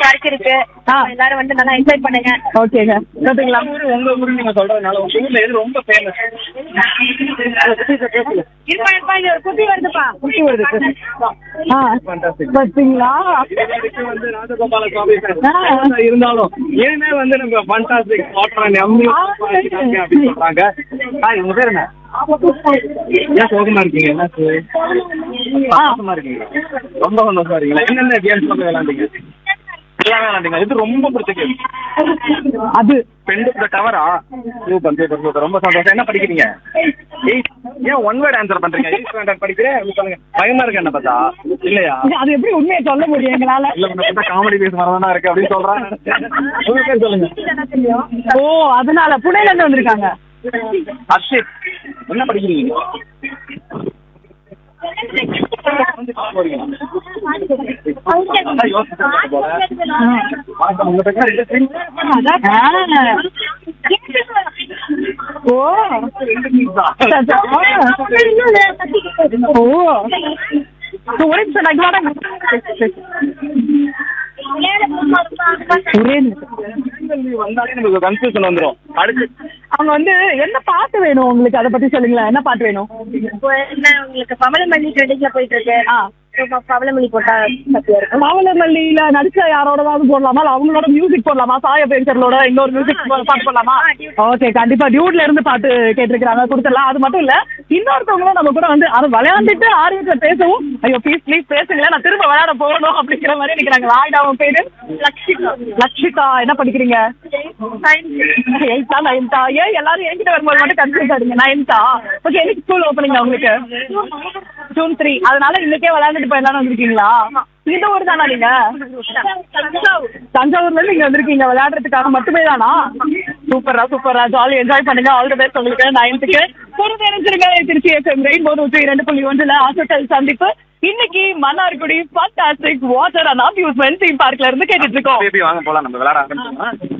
கிடைச்சிருக்கு ஆ. எல்லாரும் வந்து நல்லா என்ஜாய் பண்ணுங்க ஓகேங்க கேட்டுங்களா ஊரு உங்க ஊரு நீங்க சொல்றதுனால உங்க ஊர்ல எது ரொம்ப ஃபேமஸ் இருப்பா இருப்பா இங்க ஒரு குட்டி வருதுப்பா குட்டி வருது ஆ Fantastic. பார்த்தீங்களா வந்து ராஜகோபால சுவாமி ஆ. இருந்தாலும் இனிமே வந்து நம்ம ஃபண்டாஸ்டிக் வாட்டர் எம்மி அப்படின்னு சொல்றாங்க ஆ இவங்க பேர் என்ன ஏன் சோகமா இருக்கீங்க என்ன சந்தோஷமா இருக்கீங்க ரொம்ப சந்தோஷமா இருக்கீங்களா என்னென்ன கேம்ஸ் வந்து விளையாண்டீங்க எல்லாம் விளையாண்டீங்க இது ரொம்ப பிடிச்ச கேம் அது பெண்டு இந்த டவரா சூப்பர் சூப்பர் சூப்பர் ரொம்ப சந்தோஷம் என்ன படிக்கிறீங்க எயிட் ஏன் ஒன் வேர்ட் ஆன்சர் பண்றீங்க எயிட் ஸ்டாண்டர்ட் படிக்கிறேன் அப்படி சொல்லுங்க பயமா இருக்கு என்ன பார்த்தா இல்லையா அது எப்படி உண்மையை சொல்ல முடியும் எங்களால இல்ல உன்னை பார்த்தா காமெடி பேஸ் மாதிரி இருக்கு அப்படின்னு சொல்றேன் உங்க பேர் சொல்லுங்க ஓ அதனால புனேல இருந்து வந்திருக்காங்க அர்ஷித் என்ன படிக்கிறீங்க அதான் யோசிச்சுட்டு போல. வணக்கம், உங்க பேர் ரெண்டு twins? ஆ. ஓ ரெண்டு twins தான். ஓ ஒரே நிமிஷம் நான் இங்க வரேன். ஒரே நிமிஷம். கல்வி வந்தாலே நமக்கு கன்ஃபியூஷன் வந்துரும் அடுத்து அவங்க வந்து என்ன பாட்டு வேணும் உங்களுக்கு அதை பத்தி சொல்லுங்களேன் என்ன பாட்டு வேணும் இப்போ என்ன உங்களுக்கு பவளமல்லி ட்ரெண்டிங்ல போயிட்டு இருக்கு ஆ. இப்போ பவளமல்லி போட்டா சத்தியா இருக்கும் மாவளமல்லியில நடிச்ச யாரோடதாவது போடலாமா இல்ல அவங்களோட மியூசிக் போடலாமா சாய பேஞ்சர்களோட இன்னொரு மியூசிக் பாட்டு போடலாமா ஓகே கண்டிப்பா டியூட்ல இருந்து பாட்டு கேட்டிருக்காங்க கொடுத்துடலாம் அது மட்டும் இல்ல இன்னொருத்தவங்களும் நம்ம கூட வந்து அது விளையாண்டுட்டு ஆர்வத்துல பேசவும் ஐயோ ப்ளீஸ் ப்ளீஸ் பேசுங்களேன் நான் திரும்ப விளையாட போகணும் அப்படிங்கிற மாதிரி நிக்கிறாங்க வாய்டா அவன் பேரு லக்ஷிகா லக்ஷிகா என்ன படிக்கிறீங்க எயித்தா நைன்த்தா ஏன் எல்லாரும் என்கிட்ட வரும்போது மட்டும் கன்ஃபியூஸ் ஆடுங்க நைன்த்தா ஓகே எனக்கு ஸ்கூல் ஓப்பனிங் உங்களுக்கு ஜூன் த்ரீ அதனால இன்னைக்கே விளையாண்டுட்டு போயிடலாம்னு வந்திருக்கீங்களா இந்த ஊர் தானா நீங்க தஞ்சாவூர்ல இருந்து இங்க வந்திருக்கீங்க விளையாடுறதுக்காக மட்டுமே தானா சூப்பரா சூப்பரா ஜாலி என்ஜாய் பண்ணுங்க ஆல் தி பெஸ்ட் உங்களுக்கு நைன்த்துக்கு பொறுத்து நினைச்சிருங்க திருச்சி எஃப்எம் ரெயின்போ நூற்றி இரண்டு புள்ளி ஒன்றுல ஆசோட்டல் சந்திப்பு இன்னைக்கு Mannargudi fantastic water and amusement theme பார்க்ல இருந்து கேட்டுட்டு இருக்கோம் பேபி வாங்க போலாம் நம்ம விளையாட ஆரம்பிச்சோம்